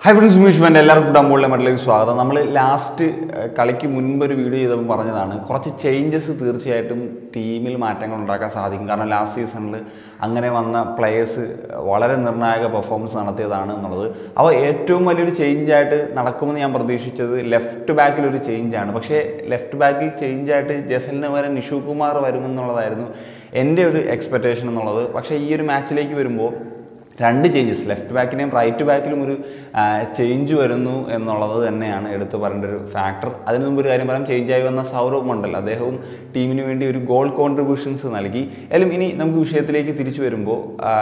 hi friends Sumesh എല്ലാവർക്കും food മട്ടിലേക്ക് സ്വാഗതം നമ്മൾ ലാസ്റ്റ് കളിക്ക് മുൻപ് ഒരു വീഡിയോ ചെയ്തപ്പോൾ പറഞ്ഞതാണ് കുറച്ച് ചേഞ്ചസ് തീർച്ചയായിട്ടും ടീമിൽ മാറ്റങ്ങൾ ഉണ്ടാക്കാൻ സാധിക്കും കാരണം ലാസ്റ്റ് സീസണിൽ അങ്ങനെ വന്ന പ്ലെയേഴ്സ് വളരെ നിർണായക പെർഫോമൻസ് നടത്തിയതാണ് എന്നുള്ളത് അപ്പോൾ ഏറ്റവും വലിയൊരു ചേഞ്ചായിട്ട് നടക്കുമെന്ന് ഞാൻ പ്രതീക്ഷിച്ചത് ലെഫ്റ്റ് ബാക്കിൽ ഒരു ചേഞ്ചാണ് പക്ഷേ ലെഫ്റ്റ് ബാക്കിൽ ചേഞ്ചായിട്ട് ജസലിന് പകരം നിഷു കുമാർ വരുമെന്നുള്ളതായിരുന്നു എൻ്റെ ഒരു എക്സ്പെക്റ്റേഷൻ എന്നുള്ളത് പക്ഷേ ഈ ഒരു മാച്ചിലേക്ക് വരുമ്പോൾ രണ്ട് ചേഞ്ചസ് ലെഫ്റ്റ് ബാക്കിനെയും റൈറ്റ് ബാക്കിലും ഒരു ചേഞ്ച് വരുന്നു എന്നുള്ളത് തന്നെയാണ് എടുത്തു പറയേണ്ട ഒരു ഫാക്ടർ അതിന് മുമ്പ് ഒരു കാര്യം പറയാം ചേഞ്ചായി വന്ന സൗരവ് മണ്ഡൽ അദ്ദേഹവും ടീമിന് വേണ്ടി ഒരു ഗോൾ കോൺട്രിബ്യൂഷൻസ് നൽകി എന്നാലും ഇനി നമുക്ക് വിഷയത്തിലേക്ക് തിരിച്ചു വരുമ്പോൾ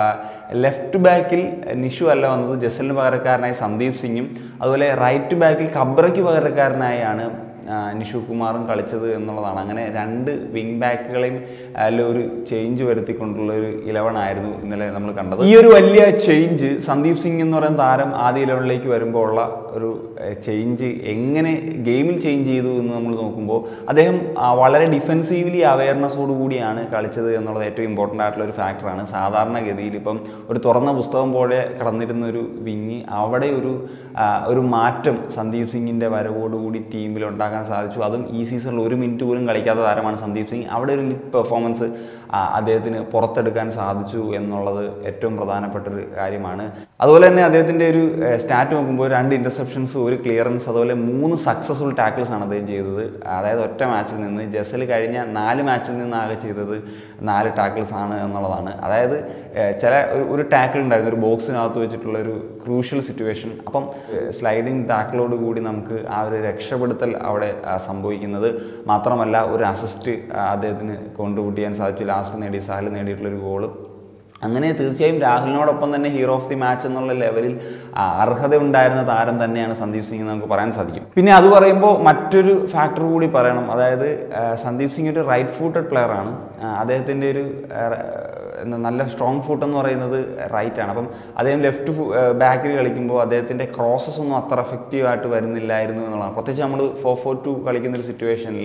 ലെഫ്റ്റ് ബാക്കിൽ നിഷു അല്ല വന്നത് ജസലിന് പകരക്കാരനായി സന്ദീപ് സിംഗും അതുപോലെ റൈറ്റ് ബാക്കിൽ കബ്രയ്ക്ക് പകരക്കാരനായാണ് ആ, നിഷു കുമാറും കളിച്ചത് എന്നുള്ളതാണ് അങ്ങനെ രണ്ട് വിങ് ബാക്കുകളെയും അതിൽ ഒരു ചേഞ്ച് വരുത്തിക്കൊണ്ടുള്ള ഒരു ഇലവൻ ആയിരുന്നു ഇന്നലെ നമ്മൾ കണ്ടത് ഈ ഒരു വലിയ ചേഞ്ച് സന്ദീപ് സിംഗ് എന്ന് പറയുന്ന താരം ആദ്യ ഇലവനിലേക്ക് വരുമ്പോൾ ഉള്ള ഒരു ചേഞ്ച് എങ്ങനെ ഗെയിമിൽ ചേഞ്ച് ചെയ്തു എന്ന് നമ്മൾ നോക്കുമ്പോൾ അദ്ദേഹം ആ, വളരെ ഡിഫെൻസീവ്ലി അവയർനെസ്സോട് കൂടിയാണ് കളിച്ചത് എന്നുള്ളത് ഏറ്റവും ഇമ്പോർട്ടൻ്റ് ആയിട്ടുള്ള ഒരു ഫാക്ടറാണ് സാധാരണഗതിയിൽ ഇപ്പം ഒരു തുറന്ന പുസ്തകം പോലെ കടന്നിരുന്ന ഒരു വിങ് അവിടെ ഒരു ആ, ഒരു മാറ്റം സന്ദീപ് സിംഗിൻ്റെ വരവോടുകൂടി ടീമിൽ ഉണ്ടാക്കാൻ സാധിച്ചു അതും ഈ സീസണിൽ ഒരു മിനിറ്റ് പോലും കളിക്കാത്ത താരമാണ് സന്ദീപ് സിംഗ് അവിടെ ഒരു ലിറ്റ് പെർഫോമൻസ് അദ്ദേഹത്തിന് പുറത്തെടുക്കാൻ സാധിച്ചു എന്നുള്ളത് ഏറ്റവും പ്രധാനപ്പെട്ട ഒരു കാര്യമാണ് അതുപോലെ തന്നെ അദ്ദേഹത്തിൻ്റെ ഒരു സ്റ്റാറ്റ് നോക്കുമ്പോൾ രണ്ട് ഇൻ്റർസെപ്ഷൻസ് ഒരു ക്ലിയറൻസ് അതുപോലെ മൂന്ന് സക്സസ്ഫുൾ ടാക്കിൾസ് ആണ് അദ്ദേഹം ചെയ്തത് അതായത് ഒറ്റ മാച്ചിൽ നിന്ന് ജസൽ കഴിഞ്ഞ നാല് മാച്ചിൽ നിന്ന് ആകെ ചെയ്തത് നാല് ടാക്കിൾസ് ആണ് എന്നുള്ളതാണ് അതായത് ഏഹ്, ചില ഒരു ഒരു ടാക്കിൾ ഉണ്ടായിരുന്നു ഒരു ബോക്സിനകത്ത് വെച്ചിട്ടുള്ള ഒരു ക്രൂഷ്യൽ സിറ്റുവേഷൻ അപ്പം സ്ലൈഡിങ് ടാക്കിളോട് കൂടി നമുക്ക് ആ ഒരു രക്ഷപ്പെടുത്തൽ അവിടെ ആ, സംഭവിക്കുന്നത് മാത്രമല്ല ഒരു അസിസ്റ്റ് അദ്ദേഹത്തിന് കോൺട്രിബ്യൂട്ട് ചെയ്യാൻ സാധിച്ചു ലാസ്റ്റ് നേടി സാഹൽ നേടിയിട്ടുള്ള ഒരു ഗോള് അങ്ങനെ തീർച്ചയായും രാഹുലിനോടൊപ്പം തന്നെ ഹീറോ ഓഫ് ദി മാച്ച് എന്നുള്ള ലെവലിൽ ആ, അർഹത ഉണ്ടായിരുന്ന താരം തന്നെയാണ് സന്ദീപ് സിംഗ് എന്ന് നമുക്ക് പറയാൻ സാധിക്കും പിന്നെ അത് പറയുമ്പോൾ മറ്റൊരു ഫാക്ടർ കൂടി പറയണം അതായത് ആ, സന്ദീപ് സിംഗ് ഒരു റൈറ്റ് ഫൂട്ടഡ് പ്ലെയർ ആണ് ആ, അദ്ദേഹത്തിൻ്റെ ഒരു ആ, എന്താ നല്ല സ്ട്രോങ് ഫുട്ട് എന്ന് പറയുന്നത് റൈറ്റ് ആണ് അപ്പം അദ്ദേഹം ലെഫ്റ്റ് ബാക്കിൽ കളിക്കുമ്പോൾ അദ്ദേഹത്തിൻ്റെ ക്രോസസ് ഒന്നും അത്ര എഫക്റ്റീവ് ആയിട്ട് വരുന്നില്ലായിരുന്നു എന്നുള്ളതാണ് പ്രത്യേകിച്ച് നമ്മൾ ഫോർ ഫോർ ടു കളിക്കുന്ന ഒരു സിറ്റുവേഷനിൽ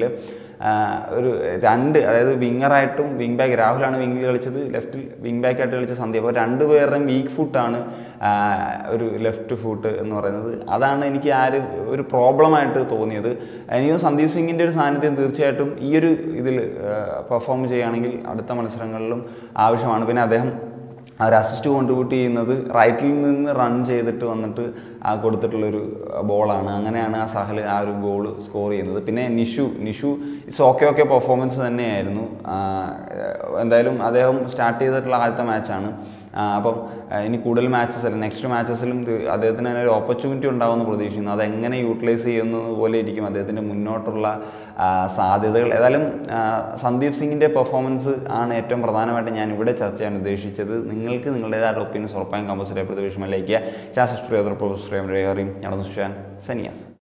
ഒരു രണ്ട് അതായത് വിങ്ങറായിട്ടും വിങ് ബാക്ക് രാഹുലാണ് വിങ്ങിൽ കളിച്ചത് ലെഫ്റ്റിൽ വിങ് ബാക്ക് ആയിട്ട് കളിച്ച സന്ധ്യ അപ്പോൾ രണ്ടുപേരുടെയും വീക്ക് ഫുട്ടാണ് ഒരു ലെഫ്റ്റ് ഫുട്ട് എന്ന് പറയുന്നത് അതാണ് എനിക്ക് ആ ഒരു ഒരു പ്രോബ്ലമായിട്ട് തോന്നിയത് എനിക്ക് സന്ദീപ് സിംഗിൻ്റെ ഒരു സാന്നിധ്യം തീർച്ചയായിട്ടും ഈ ഒരു ഇതിൽ പെർഫോം ചെയ്യുകയാണെങ്കിൽ അടുത്ത മത്സരങ്ങളിലും ആവശ്യമാണ് പിന്നെ അദ്ദേഹം ആ ഒരു അസിസ്റ്റ് കോൺട്രിബ്യൂട്ട് ചെയ്യുന്നത് റൈറ്റിൽ നിന്ന് റൺ ചെയ്തിട്ട് വന്നിട്ട് ആ കൊടുത്തിട്ടുള്ളൊരു ബോളാണ് അങ്ങനെയാണ് ആ സഹൽ ആ ഒരു ഗോൾ സ്കോർ ചെയ്യുന്നത് പിന്നെ Nishu Nishu it's okay okay performance തന്നെയായിരുന്നു ആ, എന്തായാലും അദ്ദേഹം സ്റ്റാർട്ട് ചെയ്തിട്ടുള്ള ആദ്യത്തെ മാച്ചാണ് അപ്പം ആ, ഇനി കൂടുതൽ മാച്ചസ് അല്ല നെക്സ്റ്റ് മാച്ചസിലും അദ്ദേഹത്തിന് തന്നെ ഒരു ഓപ്പർച്യൂണിറ്റി ഉണ്ടാകുമെന്ന് പ്രതീക്ഷിക്കുന്നു അതെങ്ങനെ യൂട്ടിലൈസ് ചെയ്യുന്നത് പോലെ ഇരിക്കും അദ്ദേഹത്തിൻ്റെ മുന്നോട്ടുള്ള ആ, സാധ്യതകൾ ഏതായാലും ആ, സന്ദീപ് സിംഗിൻ്റെ പെർഫോമൻസ് ആണ് ഏറ്റവും പ്രധാനമായിട്ട് ഞാൻ ഇവിടെ ചർച്ച ചെയ്യാൻ ഉദ്ദേശിച്ചത് നിങ്ങൾക്ക് നിങ്ങളുടേതായ ഒപ്പീനിയൻസ് ഉറപ്പായും കമ്പൽസറി പ്രതിവിഷമം ലയിക്കുക ചാ സബ്സ്ക്രൈബ് പ്രൊഫസർ ഞാൻ സനിയ